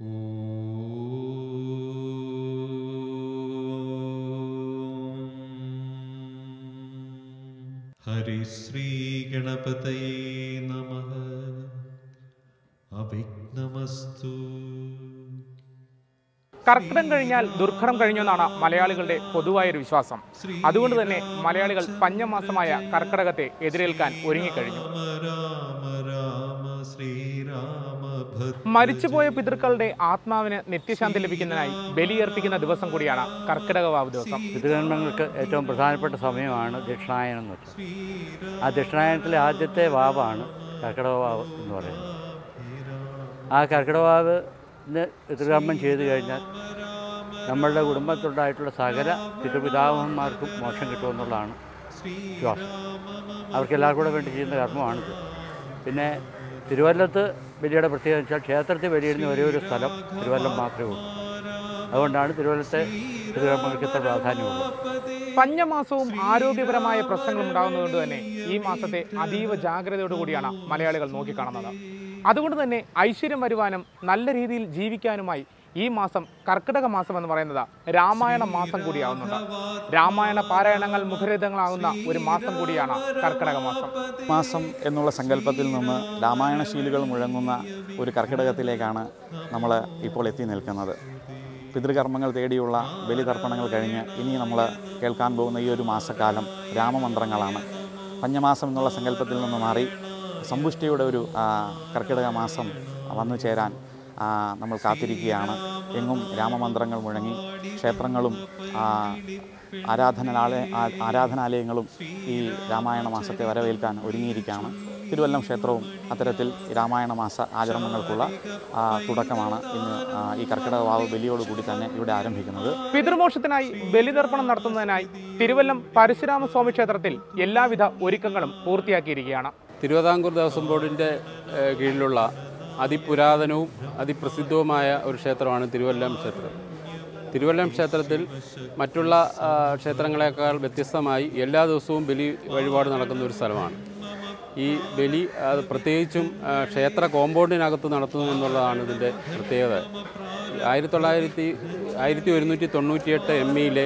ഹരിശ്രീഗണപതയേ നമ അവിഘ്നമസ്തു കർക്കിടം കഴിഞ്ഞാൽ ദുർഘടം കഴിഞ്ഞെന്നാണ് മലയാളികളുടെ പൊതുവായൊരു വിശ്വാസം അതുകൊണ്ട് തന്നെ മലയാളികൾ പഞ്ഞമാസമായ കർക്കിടകത്തെ എതിരേൽക്കാൻ ഒരുങ്ങിക്കഴിഞ്ഞു രാമ രാമ ശ്രീരാമ ഭദ്ര മരിച്ചുപോയ പിതൃക്കളുടെ ആത്മാവിന് നിത്യശാന്തി ലഭിക്കുന്നതിനായി ബലിയർപ്പിക്കുന്ന ദിവസം കൂടിയാണ് കർക്കിടക വാവ് ദിവസം പിതൃകർമ്മങ്ങൾക്ക് ഏറ്റവും പ്രധാനപ്പെട്ട സമയമാണ് ദക്ഷിണായനം എന്ന് വെച്ചാൽ ആ ദക്ഷിണായനത്തിലെ ആദ്യത്തെ വാവാണ് കർക്കിടക വാവ് എന്ന് പറയുന്നത് ആ കർക്കിടക വാവിന് പിതൃകർമ്മം ചെയ്തു കഴിഞ്ഞാൽ നമ്മളുടെ കുടുംബത്തിലുണ്ടായിട്ടുള്ള സകല പിതൃപിതാമഹന്മാർക്കും മോക്ഷം കിട്ടുമെന്നുള്ളതാണ് വിശ്വാസം അവർക്ക് എല്ലാവർക്കും കൂടെ വേണ്ടി ചെയ്യുന്ന കർമ്മമാണിത് പിന്നെ തിരുവല്ലത്ത് ബലിയുടെ പ്രത്യേകത വെച്ചാൽ ക്ഷേത്രത്തിൽ ബലിയിടുന്ന ഒരേ ഒരു സ്ഥലം തിരുവല്ലം മാത്രമേ ഉള്ളൂ അതുകൊണ്ടാണ് തിരുവല്ലത്തെ പിതൃകർമ്മങ്ങൾക്ക് ഇത്ര പ്രാധാന്യമുള്ളത് പഞ്ഞമാസവും ആരോഗ്യപരമായ പ്രശ്നങ്ങൾ ഉണ്ടാകുന്നതുകൊണ്ട് തന്നെ ഈ മാസത്തെ അതീവ ജാഗ്രതയോടു കൂടിയാണ് മലയാളികൾ നോക്കിക്കാണുന്നത് അതുകൊണ്ട് തന്നെ ഐശ്വര്യം വരുവാനും നല്ല രീതിയിൽ ജീവിക്കാനുമായി ഈ മാസം കർക്കിടക മാസം എന്ന് പറയുന്നത് രാമായണ മാസം കൂടിയാവുന്നുണ്ട് രാമായണ പാരായണങ്ങൾ മുഖരിതങ്ങളാകുന്ന ഒരു മാസം കൂടിയാണ് കർക്കിടക മാസം മാസം എന്നുള്ള സങ്കല്പത്തിൽ നിന്ന് രാമായണ ശീലുകൾ മുഴങ്ങുന്ന ഒരു കർക്കിടകത്തിലേക്കാണ് നമ്മൾ ഇപ്പോൾ എത്തി നിൽക്കുന്നത് പിതൃകർമ്മങ്ങൾ തേടിയുള്ള ബലിതർപ്പണങ്ങൾ കഴിഞ്ഞ് ഇനി നമ്മൾ കേൾക്കാൻ പോകുന്ന ഈ ഒരു മാസക്കാലം രാമമന്ത്രങ്ങളാണ് പഞ്ഞമാസം എന്നുള്ള സങ്കല്പത്തിൽ നിന്ന് മാറി സമ്പുഷ്ടിയുടെ ഒരു ആ, കർക്കിടക മാസം വന്നു ചേരാൻ ആ, നമ്മൾ കാത്തിരിക്കുകയാണ് എങ്ങും രാമമന്ത്രങ്ങൾ മുഴങ്ങി ക്ഷേത്രങ്ങളും ആ, ആരാധനാലയ ആ- ആരാധനാലയങ്ങളും ഈ രാമായണ മാസത്തെ വരവേൽക്കാൻ ഒരുങ്ങിയിരിക്കുകയാണ് തിരുവല്ലം ക്ഷേത്രവും അത്തരത്തിൽ രാമായണ മാസ ആചരണങ്ങൾക്കുള്ള ആ, തുടക്കമാണ് ഇന്ന് ആ, ഈ കർക്കിടക വാവ് ബലിയോടുകൂടി തന്നെ ഇവിടെ ആരംഭിക്കുന്നത് പിതൃമോക്ഷത്തിനായി ബലിതർപ്പണം നടത്തുന്നതിനായി തിരുവല്ലം പരശുരാമ സ്വാമി ക്ഷേത്രത്തിൽ എല്ലാവിധ ഒരുക്കങ്ങളും പൂർത്തിയാക്കിയിരിക്കുകയാണ് തിരുവിതാംകൂർ ദേവസ്വം ബോർഡിൻ്റെ ഏഹ്, കീഴിലുള്ള അതിപുരാതനവും അതിപ്രസിദ്ധവുമായ ഒരു ക്ഷേത്രമാണ് തിരുവല്ലം ക്ഷേത്രം തിരുവല്ലം ക്ഷേത്രത്തിൽ മറ്റുള്ള ആ, ക്ഷേത്രങ്ങളെക്കാൾ വ്യത്യസ്തമായി എല്ലാ ദിവസവും ബലി വഴിപാട് നടക്കുന്ന ഒരു സ്ഥലമാണ് ഈ ബലി അത് പ്രത്യേകിച്ചും ആ, ക്ഷേത്ര കോമ്പൗണ്ടിനകത്ത് നടത്തുന്നു എന്നുള്ളതാണ് ഇതിൻ്റെ പ്രത്യേകത ആയിരത്തി തൊള്ളായിരത്തി ആയിരത്തി ഒരുന്നൂറ്റി തൊണ്ണൂറ്റിയെട്ട് എം ഇയിലെ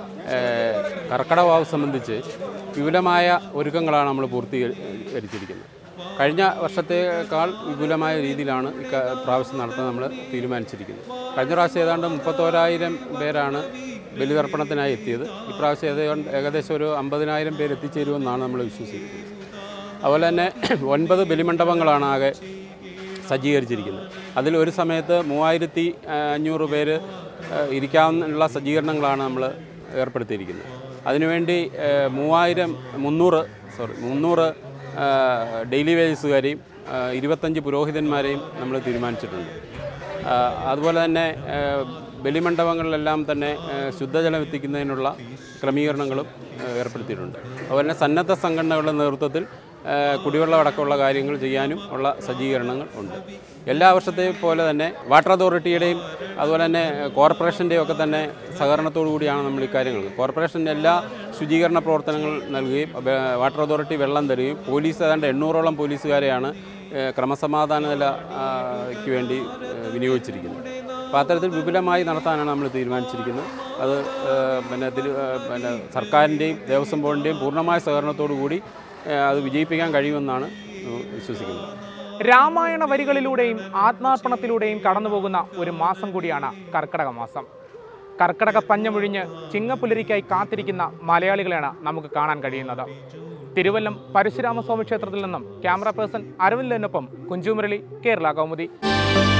കർക്കടവാവ് സംബന്ധിച്ച് വിപുലമായ ഒരുക്കങ്ങളാണ് നമ്മൾ പൂർത്തീകരിച്ചിരിക്കുന്നത് കഴിഞ്ഞ വർഷത്തേക്കാൾ വിപുലമായ രീതിയിലാണ് ഈ ക- പ്രാവശ്യം നടത്താൻ നമ്മൾ തീരുമാനിച്ചിരിക്കുന്നത് കഴിഞ്ഞ പ്രാവശ്യം ഏതാണ്ട് മുപ്പത്തോരായിരം പേരാണ് ബലിതർപ്പണത്തിനായി എത്തിയത് ഇപ്രാവശ്യം ഏതാണ്ട് ഏകദേശം ഒരു അമ്പതിനായിരം പേര് എത്തിച്ചേരുമെന്നാണ് നമ്മൾ വിശ്വസിക്കുന്നത് അതുപോലെ തന്നെ ഒൻപത് ബലിമണ്ഡപങ്ങളാണ് ആകെ സജ്ജീകരിച്ചിരിക്കുന്നത് അതിൽ ഒരു സമയത്ത് മൂവായിരത്തി അഞ്ഞൂറ് പേര് ആ, ഇരിക്കാവുന്ന സജ്ജീകരണങ്ങളാണ് നമ്മൾ ഏർപ്പെടുത്തിയിരിക്കുന്നത് അതിനുവേണ്ടി ആ, മൂവായിരം മുന്നൂറ് സോറി മുന്നൂറ് ആ, ഡെയിലി വേജസുകാരെയും ആ, ഇരുപത്തഞ്ച് പുരോഹിതന്മാരെയും നമ്മൾ തീരുമാനിച്ചിട്ടുണ്ട് ആ, അതുപോലെ തന്നെ ആ, ബലിമണ്ഡപങ്ങളിലെല്ലാം തന്നെ ആ, ശുദ്ധജലം എത്തിക്കുന്നതിനുള്ള ക്രമീകരണങ്ങളും ആ, ഏർപ്പെടുത്തിയിട്ടുണ്ട് അതുപോലെ തന്നെ സന്നദ്ധ സംഘടനകളുടെ നേതൃത്വത്തിൽ ആ, കുടിവെള്ളം അടക്കമുള്ള കാര്യങ്ങൾ ചെയ്യാനും ഉള്ള സജ്ജീകരണങ്ങൾ ഉണ്ട് എല്ലാ വർഷത്തെയും പോലെ തന്നെ വാട്ടർ അതോറിറ്റിയുടെയും അതുപോലെ തന്നെ കോർപ്പറേഷൻ്റെയും ഒക്കെ തന്നെ സഹകരണത്തോടു കൂടിയാണ് നമ്മൾ ഈ കാര്യങ്ങൾ കോർപ്പറേഷൻ എല്ലാ ശുചീകരണ പ്രവർത്തനങ്ങൾ നൽകുകയും വെ- വാട്ടർ അതോറിറ്റി വെള്ളം തരികയും പോലീസ് ഏതാണ്ട് എണ്ണൂറോളം പോലീസുകാരെയാണ് ഏഹ്, ക്രമസമാധാന നിലയ്ക്ക് വേണ്ടി ഏഹ്, വിനിയോഗിച്ചിരിക്കുന്നത് അപ്പോൾ അത്തരത്തിൽ വിപുലമായി നടത്താനാണ് നമ്മൾ തീരുമാനിച്ചിരിക്കുന്നത് അത് ഏഹ്, പിന്നെ തിരു ഏഹ്, പിന്നെ സർക്കാരിൻ്റെയും ദേവസ്വം ബോർഡിൻ്റെയും പൂർണ്ണമായ സഹകരണത്തോടു കൂടി ഏഹ്, അത് വിജയിപ്പിക്കാൻ കഴിയുമെന്നാണ് ഏഹ്, വിശ്വസിക്കുന്നത് രാമായണ വരികളിലൂടെയും ആത്മാർപ്പണത്തിലൂടെയും കടന്നുപോകുന്ന ഒരു മാസം കൂടിയാണ് കർക്കിടക മാസം കർക്കിടക പഞ്ഞമൊഴിഞ്ഞ് ചിങ്ങപ്പുലരിക്കായി കാത്തിരിക്കുന്ന മലയാളികളെയാണ് നമുക്ക് കാണാൻ കഴിയുന്നത് തിരുവല്ലം പരശുരാമസ്വാമി ക്ഷേത്രത്തിൽ നിന്നും ക്യാമറ പേഴ്സൺ അരവിന്ദനൊപ്പം കുഞ്ചുമുരളി കേരള കൗമുദി